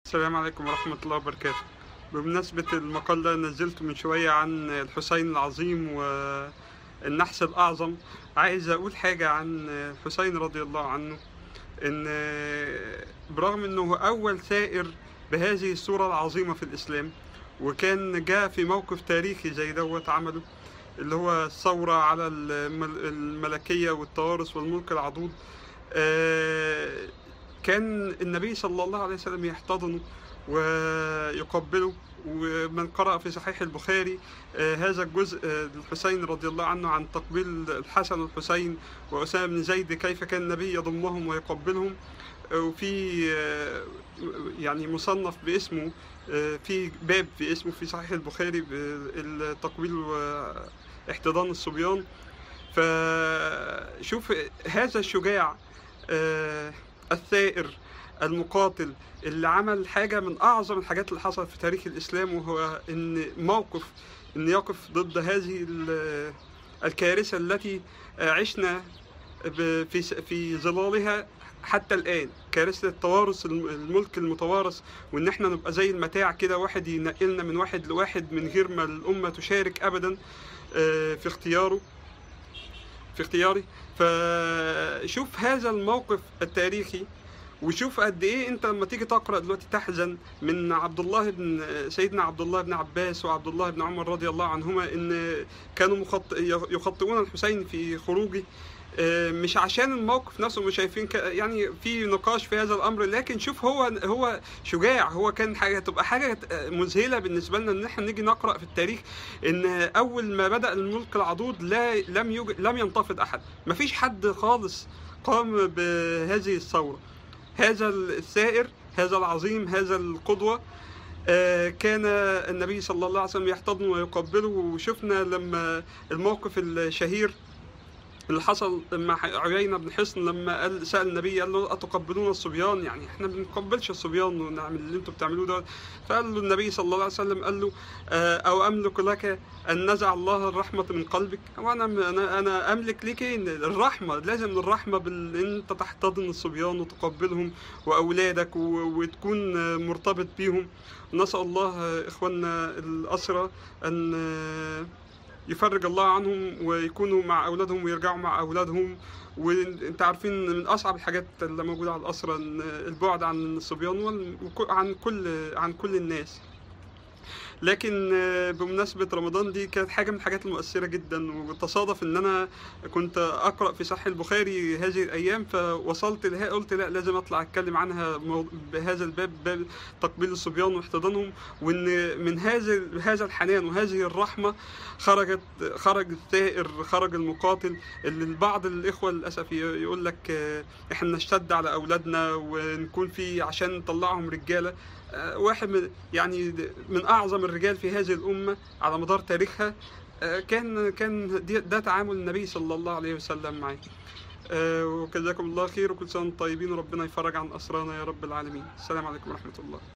السلام عليكم ورحمة الله وبركاته بمناسبة المقال ده نزلته من شوية عن الحسين العظيم والنحس الأعظم عايز أقول حاجة عن الحسين رضي الله عنه إن برغم إنه أول ثائر بهذه الصورة العظيمة في الإسلام وكان جاء في موقف تاريخي زي دوت عمله اللي هو الثورة على المل- الملكية والتوارث والملك العضوض آه، كان النبي صلى الله عليه وسلم يحتضنه ويقبله ومن قرأ في صحيح البخاري آه، هذا الجزء آه، الحسين رضي الله عنه عن تقبيل الحسن والحسين وأسامة بن زيد كيف كان النبي يضمهم ويقبلهم آه، وفي آه، يعني مصنف باسمه آه، في باب في اسمه في صحيح البخاري التقبيل واحتضان الصبيان فشوف هذا الشجاع آه، الثائر المقاتل اللي عمل حاجة من أعظم الحاجات اللي حصلت في تاريخ الإسلام وهو إن موقف إن يقف ضد هذه ال- الكارثة التي آه، عشنا ب- في س- في ظلالها حتى الآن كارثة التوارث الم- الملك المتوارث وإن إحنا نبقى زي المتاع كده واحد ينقلنا من واحد لواحد من غير ما الأمة تشارك أبدا آه، في اختياره في اختياري فشوف هذا الموقف التاريخي وشوف قد ايه انت لما تيجي تقرا دلوقتي تحزن من عبد الله بن سيدنا عبد الله بن عباس وعبد الله بن عمر رضي الله عنهما ان كانوا مخط... يخطئون الحسين في خروجه آه، مش عشان الموقف نفسه مش شايفين ك... يعني في نقاش في هذا الامر لكن شوف هو هو شجاع هو كان حاجه تبقى حاجه مذهله بالنسبه لنا ان احنا نيجي نقرا في التاريخ ان اول ما بدا الملك العضوض لا لم يوجد لم ينتفض احد مفيش حد خالص قام بهذه الثوره هذا الثائر هذا العظيم هذا القدوه آه، كان النبي صلى الله عليه وسلم يحتضنه ويقبله وشفنا لما الموقف الشهير اللي حصل مع عيينة بن حصن لما قال سأل النبي قال له أتقبلون الصبيان يعني احنا ما بنقبلش الصبيان ونعمل اللي انتوا بتعملوه ده فقال له النبي صلى الله عليه وسلم قال له آه، أو أملك لك أن نزع الله الرحمة من قلبك وأنا أنا أنا أملك لك إيه؟ إن الرحمة لازم الرحمة بأن أنت تحتضن الصبيان وتقبلهم وأولادك و- وتكون آه، مرتبط بيهم نسأل الله آه، إخواننا الأسرى أن آه، يفرج الله عنهم ويكونوا مع اولادهم ويرجعوا مع اولادهم وانت عارفين من اصعب الحاجات اللي موجوده على الاسره إن البعد عن الصبيان وعن كل عن كل الناس لكن آه، بمناسبة رمضان دي كانت حاجة من الحاجات المؤثرة جدا وتصادف ان انا كنت اقرأ في صحيح البخاري هذه الايام فوصلت لها قلت لا لازم اطلع اتكلم عنها مو- بهذا الباب باب تقبيل الصبيان واحتضانهم وان من هذا هذا الحنان وهذه الرحمة خرجت خرج الثائر خرج المقاتل اللي البعض الاخوة للاسف ي- يقول لك آه، احنا نشتد على اولادنا ونكون في عشان نطلعهم رجالة آه، واحد من يعني من اعظم الرجال في هذه الامه على مدار تاريخها آه، كان كان دي- ده تعامل النبي صلى الله عليه وسلم معاه آه، وجزاكم الله خير وكل سنه وانتم طيبين وربنا يفرج عن اسرانا يا رب العالمين السلام عليكم ورحمه الله